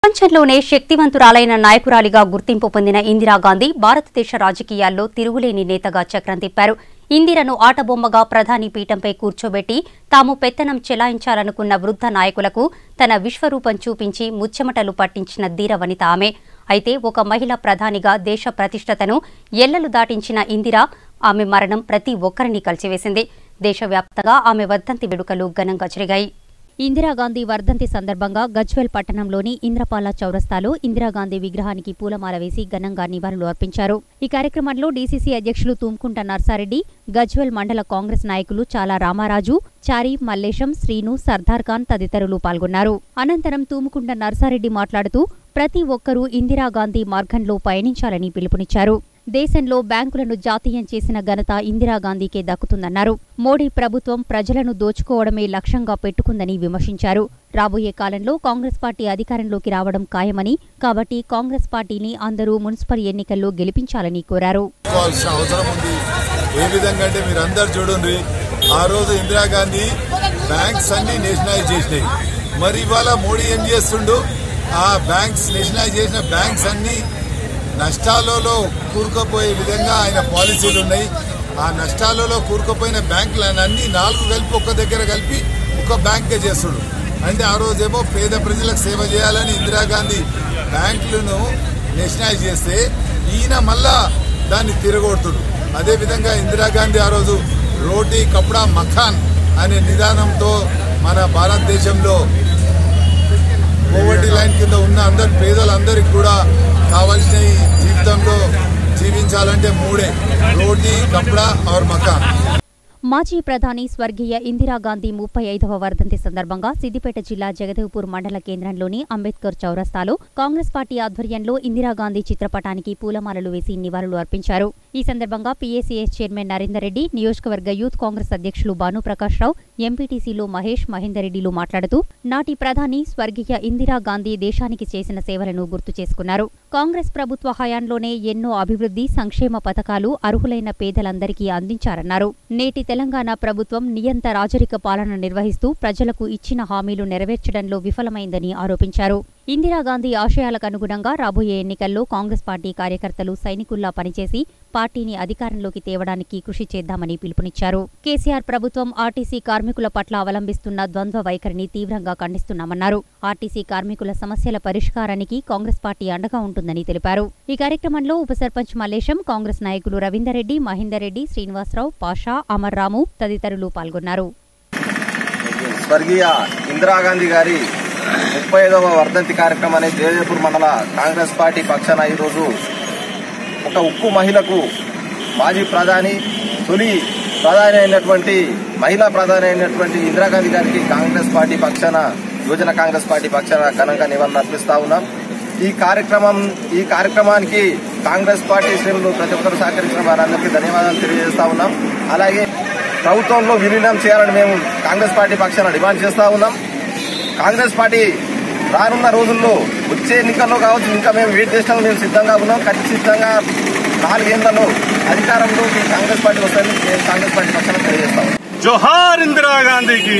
ప్రపంచంలోనే శక్తివంతురాలైన నాయకురాలిగా గుర్తింపు పొందిన ఇందిరాగాంధీ భారతదేశ రాజకీయాల్లో తిరుగులేని నేతగా చక్రం తిప్పారు ఇందిరను ఆటబొమ్మగా ప్రధాని పీఠంపై కూర్చోబెట్టి తాము పెత్తనం చెలాయించాలనుకున్న వృద్ధ నాయకులకు తన విశ్వరూపం చూపించి ముచ్చెమటలు పట్టించిన ధీర వనిత ఆమె అయితే ఒక మహిళ ప్రధానిగా దేశ ప్రతిష్టతను ఎల్లలు దాటించిన ఇందిర ఆమె మరణం ప్రతి ఒక్కరిని కలిసివేసింది దేశవ్యాప్తంగా ఆమె వర్ధంతి వేడుకలు ఘనంగా జరిగాయి ఇందిరాగాంధీ వర్ధంతి సందర్భంగా గజ్వెల్ పట్టణంలోని ఇంద్రపాల చౌరస్తాలో ఇందిరాగాంధీ విగ్రహానికి పూలమాల వేసి ఘనంగా నివాళులు అర్పించారు ఈ కార్యక్రమంలో డీసీసీ అధ్యక్షులు తుమ్కుంట నర్సారెడ్డి గజ్వెల్ మండల కాంగ్రెస్ నాయకులు చాలా రామారాజు చారి మల్లేశం శ్రీను సర్దార్ ఖాన్ తదితరులు పాల్గొన్నారు అనంతరం తూముకుంట నర్సారెడ్డి మాట్లాడుతూ ప్రతి ఒక్కరూ ఇందిరాగాంధీ మార్గంలో పయనించాలని పిలుపునిచ్చారు దేశంలో బ్యాంకులను జాతీయం చేసిన ఘనత ఇందిరాగాంధీకే దక్కుతుందన్నారు మోడీ ప్రభుత్వం ప్రజలను దోచుకోవడమే లక్ష్యంగా పెట్టుకుందని విమర్శించారు రాబోయే కాలంలో కాంగ్రెస్ పార్టీ అధికారంలోకి రావడం ఖాయమని కాబట్టి కాంగ్రెస్ పార్టీని అందరూ మున్సిపల్ ఎన్నికల్లో గెలిపించాలని కోరారు చేసుకోవాల్సిన అవసరం ఉంది ఏ విధంగా అంటే మీరు అందరు చూడండి ఆ రోజు ఇందిరాగాంధీ బ్యాంక్స్ అన్ని నేషనలైజ్ చేసినాయి మరి ఇవాళ మోడీ ఏం చేస్తుండు ఆ బ్యాంక్స్ నేషనలైజ్ చేసిన బ్యాంక్స్ అన్ని నష్టాలలో కూరుకుపోయే విధంగా ఆయన పాలసీలు ఉన్నాయి ఆ నష్టాలలో కూరుకుపోయిన బ్యాంకులను అన్ని నాలుగు కలిపి ఒక్క దగ్గర కలిపి ఒక బ్యాంకే చేస్తుడు అంటే ఆ రోజేమో పేద ప్రజలకు సేవ చేయాలని ఇందిరాగాంధీ బ్యాంకులను నేషనలైజ్ చేస్తే ఈయన మళ్ళా దాన్ని తిరగొడుతుడు అదేవిధంగా ఇందిరాగాంధీ ఆ రోజు రోటీ కప్డా మఖాన్ అనే నిదానంతో మన భారతదేశంలో పోవర్టీ లైన్ కింద ఉన్న అందరి పేదలందరికీ కూడా కావాల్సిన ఈ జీవితంలో జీవించాలంటే మూడే రోటీ కప్డా ఆర్ మకాన్ మాజీ ప్రధాని స్వర్గీయ ఇందిరాగాంధీ ముప్పై ఐదవ వర్ధంతి సందర్భంగా సిద్దిపేట జిల్లా జగదేవ్పూర్ మండల కేంద్రంలోని అంబేద్కర్ చౌరస్తాలో కాంగ్రెస్ పార్టీ ఆధ్వర్యంలో ఇందిరాగాంధీ చిత్రపటానికి పూలమాలలు వేసి నివాళులు అర్పించారు ఈ సందర్భంగా పీఏసీఎస్ చైర్మన్ నరేందర్ రెడ్డి నియోజకవర్గ యూత్ కాంగ్రెస్ అధ్యక్షులు భానుప్రకాష్ రావు ఎంపీటీసీలో మహేష్ మహేందర్ రెడ్డిలు మాట్లాడుతూ నాటి ప్రధాని స్వర్గీయ ఇందిరాగాంధీ దేశానికి చేసిన సేవలను గుర్తు చేసుకున్నారు కాంగ్రెస్ ప్రభుత్వ హయాంలోనే ఎన్నో అభివృద్ధి సంక్షేమ పథకాలు అర్హులైన పేదలందరికీ అందించారన్నారు నేటి తెలంగాణ ప్రభుత్వం నియంత రాజరిక పాలన నిర్వహిస్తూ ప్రజలకు ఇచ్చిన హామీలు నెరవేర్చడంలో విఫలమైందని ఆరోపించారు ఇందిరాగాంధీ ఆశయాలకు అనుగుణంగా రాబోయే ఎన్నికల్లో కాంగ్రెస్ పార్టీ కార్యకర్తలు సైనికుల్లా పనిచేసి పార్టీని అధికారంలోకి తేవడానికి కృషి చేద్దామని పిలుపునిచ్చారు కేసీఆర్ ప్రభుత్వం ఆర్టీసీ కార్మికుల పట్ల అవలంబిస్తున్న ద్వంద్వ వైఖరిని తీవ్రంగా ఖండిస్తున్నామన్నారు ఆర్టీసీ కార్మికుల సమస్యల పరిష్కారానికి కాంగ్రెస్ పార్టీ అండగా ఉంటుందని తెలిపారు ఈ కార్యక్రమంలో ఉప సర్పంచ్ మల్లేశం కాంగ్రెస్ నాయకులు రవీందర్ రెడ్డి మహేందర్ రెడ్డి శ్రీనివాసరావు పాషా అమర్రాము తదితరులు పాల్గొన్నారు స్వర్గీయ ఇందిరాగాంధీ గారి ముప్పై ఐదవ వర్ధంతి కార్యక్రమాన్ని జయజయపూర్ మండల కాంగ్రెస్ పార్టీ పక్షాన ఈరోజు ఒక ఉక్కు మహిళకు మాజీ ప్రధాని తొలి ప్రధాని అయినటువంటి మహిళా ప్రధాని అయినటువంటి ఇందిరాగాంధీ గారికి కాంగ్రెస్ పార్టీ పక్షాన యువజన కాంగ్రెస్ పార్టీ పక్షాన ఘనంగా నివాళులు అర్పిస్తా ఉన్నాం ఈ కార్యక్రమం ఈ కార్యక్రమానికి కాంగ్రెస్ పార్టీ శ్రేణులు ప్రతి ఒక్కరు సహకరించిన వారందరికీ ధన్యవాదాలు తెలియజేస్తా ఉన్నాం అలాగే ప్రభుత్వంలో విలీనం చేయాలని మేము కాంగ్రెస్ పార్టీ పక్షాన డిమాండ్ చేస్తా ఉన్నాం కాంగ్రెస్ పార్టీ రానున్న రోజుల్లో వచ్చే ఎన్నికల్లో కావచ్చు ఇంకా మేము వెయిట్ చేసినాం మేము సిద్ధంగా ఉన్నాం ఖచ్చితంగా నాలుగేళ్లలో అధికారంలో ఈ కాంగ్రెస్ పార్టీ వస్తుందని మేము కాంగ్రెస్ పార్టీ పక్షాన తెలియజేస్తాం జోహార్ ఇందిరాగాంధీకి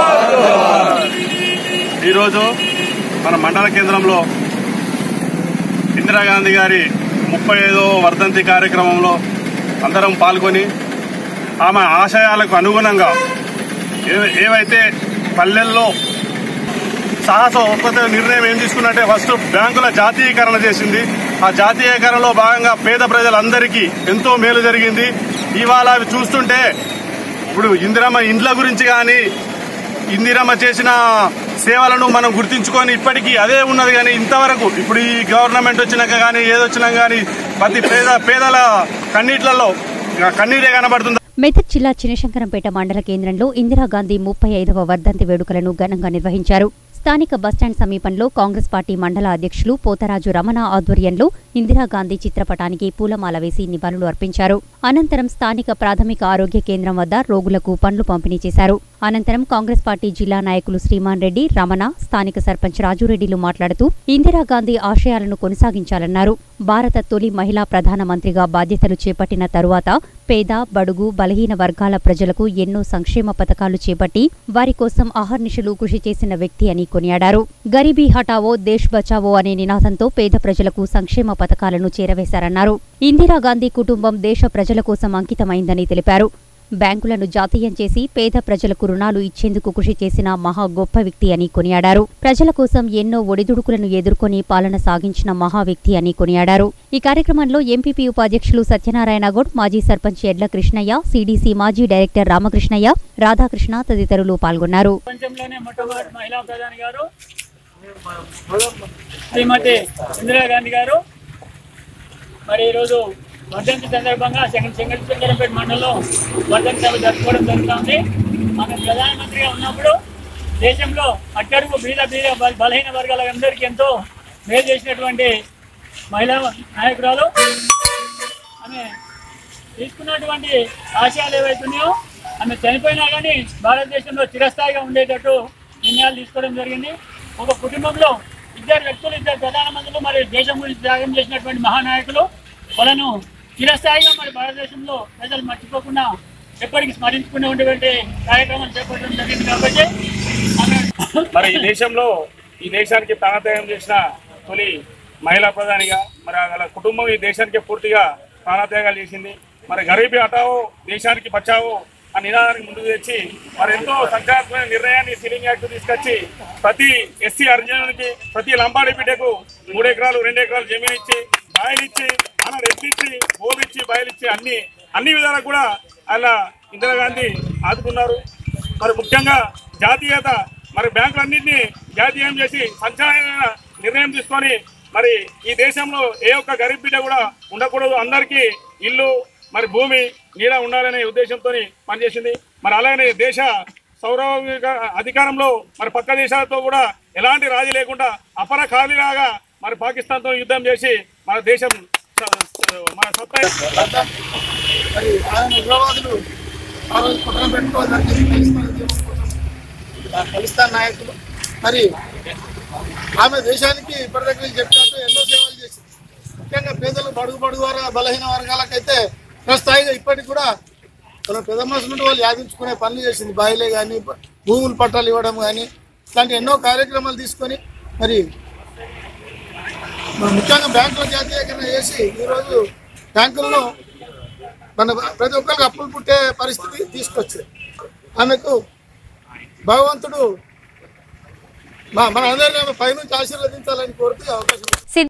ఈరోజు మన మండల కేంద్రంలో ఇందిరాగాంధీ గారి ముప్పై ఐదో వర్ధంతి కార్యక్రమంలో అందరం పాల్గొని ఆమె ఆశయాలకు అనుగుణంగా ఏ- ఏవైతే పల్లెల్లో సాహసోపత నిర్ణయం ఏం తీసుకున్నట్టే ఫస్ట్ బ్యాంకుల జాతీయకరణ చేసింది ఆ జాతీయకరణలో భాగంగా పేద ప్రజలందరికీ ఎంతో మేలు జరిగింది ఇవాళ అవి చూస్తుంటే ఇప్పుడు ఇందిరమ్మ ఇండ్ల గురించి కానీ ఇందిరమ్మ చేసిన సేవలను మనం గుర్తించుకొని ఇప్పటికీ అదే ఉన్నది కానీ ఇంతవరకు ఇప్పుడు ఈ గవర్నమెంట్ వచ్చినాక కానీ ఏదొచ్చినా కానీ ప్రతి పేద పేదల కన్నీట్లలో కన్నీరే కనబడుతుంది మెదక్ జిల్లా చినశంకరంపేట మండల కేంద్రంలో ఇందిరాగాంధీ ముప్పై ఐదవ వర్ధంతి వేడుకలను ఘనంగా నిర్వహించారు స్థానిక బస్టాండ్ సమీపంలో కాంగ్రెస్ పార్టీ మండల అధ్యక్షులు పోతరాజు రమణ ఆధ్వర్యంలో ఇందిరాగాంధీ చిత్రపటానికి పూలమాల వేసి నివాళులు అర్పించారు అనంతరం స్థానిక ప్రాథమిక ఆరోగ్య కేంద్రం వద్ద రోగులకు పండ్లు పంపిణీ చేశారు అనంతరం కాంగ్రెస్ పార్టీ జిల్లా నాయకులు శ్రీమాన్ రెడ్డి రమణ స్థానిక సర్పంచ్ రాజురెడ్డిలు మాట్లాడుతూ ఇందిరాగాంధీ ఆశయాలను కొనసాగించాలన్నారు భారత తొలి మహిళా ప్రధానమంత్రిగా బాధ్యతలు చేపట్టిన తరువాత పేద బడుగు బలహీన వర్గాల ప్రజలకు ఎన్నో సంక్షేమ పథకాలు చేపట్టి వారి కోసం అహర్నిశలు కృషి చేసిన వ్యక్తి అని కొనియాడారు గరీబీ హటావో దేశ్ బచావో అనే నినాదంతో పేద ప్రజలకు సంక్షేమ పథకాలను చేరవేశారన్నారు ఇందిరాగాంధీ కుటుంబం దేశ ప్రజల కోసం అంకితమైందని తెలిపారు బ్యాంకులను జాతీయం చేసి పేద ప్రజలకు రుణాలు ఇచ్చేందుకు కృషి చేసిన మహా గొప్ప వ్యక్తి అని కొనియాడారు ప్రజల కోసం ఎన్నో ఒడిదుడుకులను ఎదుర్కొని పాలన సాగించిన మహా వ్యక్తి అని కొనియాడారు ఈ కార్యక్రమంలో ఎంపీపీ ఉపాధ్యక్షులు సత్యనారాయణ గౌడ్ మాజీ సర్పంచ్ ఎడ్ల కృష్ణయ్య సీడీసీ మాజీ డైరెక్టర్ రామకృష్ణయ్య రాధాకృష్ణ తదితరులు పాల్గొన్నారు ప్రపంచంలోనే మొట్టమొదటి మహిళా ప్రధాని గారు శ్రీమతి ఇందిరాగాంధీ గారు మరి ఈరోజు వర్ధంతి సందర్భంగా సింగరంపేట మండలంలో వర్ధంతి సభ జరుపుకోవడం జరుగుతుంది ఆమె ప్రధానమంత్రిగా ఉన్నప్పుడు దేశంలో అట్టడుగు బీద బీద బల- బలహీన వర్గాలందరికీ ఎంతో మేలు చేసినటువంటి మహిళా నాయకురాలు ఆమె తీసుకున్నటువంటి ఆశయాలు ఏవైతున్నాయో ఆమె చనిపోయినా కానీ భారతదేశంలో చిరస్థాయిగా ఉండేటట్టు నిర్ణయాలు తీసుకోవడం జరిగింది ఒక కుటుంబంలో ఇద్దరు వ్యక్తులు ఇద్దరు ప్రధానమంత్రులు మరి దేశం గురించి త్యాగం చేసినటువంటి మహానాయకులు వాళ్ళను చిరస్థాయిగా మరి భారతదేశంలో ప్రజలు మర్చిపోకుండా ఎప్పటికీ స్మరించుకునే ఉండేటువంటి కార్యక్రమం చేపట్టడం జరిగింది కాబట్టి ఆమె మరి ఈ దేశంలో ఈ దేశానికి ప్రాణత్యాగం చేసిన తొలి మహిళా ప్రధానిగా మరి వాళ్ళ కుటుంబం ఈ దేశానికి పూర్తిగా ప్రాణత్యాగాలు చేసింది మరి గరీబీ హటావో దేశానికి బచావో ఆ నినాదానికి ముందుకు తెచ్చి మరి ఎంతో సంక్రాంతమైన నిర్ణయాన్ని సీలింగ్ యాక్ట్ తీసుకొచ్చి ప్రతి ఎస్సీ అర్జునునికి ప్రతి లంబాడి బిడ్డకు మూడు ఎకరాలు రెండు ఎకరాలు జమీన్ ఇచ్చి బాయిలు ఇచ్చి ఆనాడు ఎత్తిచ్చి భూమి ఇచ్చి బయలు ఇచ్చి అన్ని అన్ని విధాలకు కూడా అలా ఇందిరాగాంధీ ఆదుకున్నారు మరి ముఖ్యంగా జాతీయత మరి బ్యాంకులన్నింటినీ జాతీయం చేసి సంచలనమైన నిర్ణయం తీసుకొని మరి ఈ దేశంలో ఏ ఒక్క గరీబ్ బిడ్డ కూడా ఉండకూడదు అందరికీ ఇల్లు మరి భూమి నీడ ఉండాలనే ఉద్దేశంతో పనిచేసింది మరి అలాగే దేశ సౌరవిక అధికారంలో మరి పక్క దేశాలతో కూడా ఎలాంటి రాజీ లేకుండా అపర ఖాళీలాగా మరి పాకిస్తాన్తో యుద్ధం చేసి మన దేశం స- స- మన సత్తా మరి ఆయన ఉగ్రవాదులు ఆ రోజు కుట్ర పెట్టుకోవడం జరిగింది ఖలిస్తాన్ ఉద్యమం కోసం ఆ ఖలిస్తాన్ నాయకులు మరి ఆమె దేశానికి ఇప్పటిదాకా వీళ్ళు చెప్పినట్టు ఎన్నో సేవలు చేసింది ముఖ్యంగా పేదలు బడుగు బడుగు వార బలహీన వర్గాలకైతే స్థాయిగా ఇప్పటికి కూడా మన పెద్ద మనుషుల నుండి వాళ్ళు యాదించుకునే పనులు చేసింది బాయిలే కానీ భూములు పట్టాలు ఇవ్వడం కానీ ఇట్లాంటి ఎన్నో కార్యక్రమాలు తీసుకొని మరి మన ముఖ్యంగా బ్యాంకుల జాతీయకరణ చేసి ఈరోజు బ్యాంకులను మన ప్రతి ఒక్కరికి అప్పులు పుట్టే పరిస్థితి తీసుకొచ్చింది ఆమెకు భగవంతుడు మా మన అందరినీ ఆమె పైనుంచి ఆశీర్వదించాలని కోరుతూ ఈ అవకాశం ఇచ్చారు.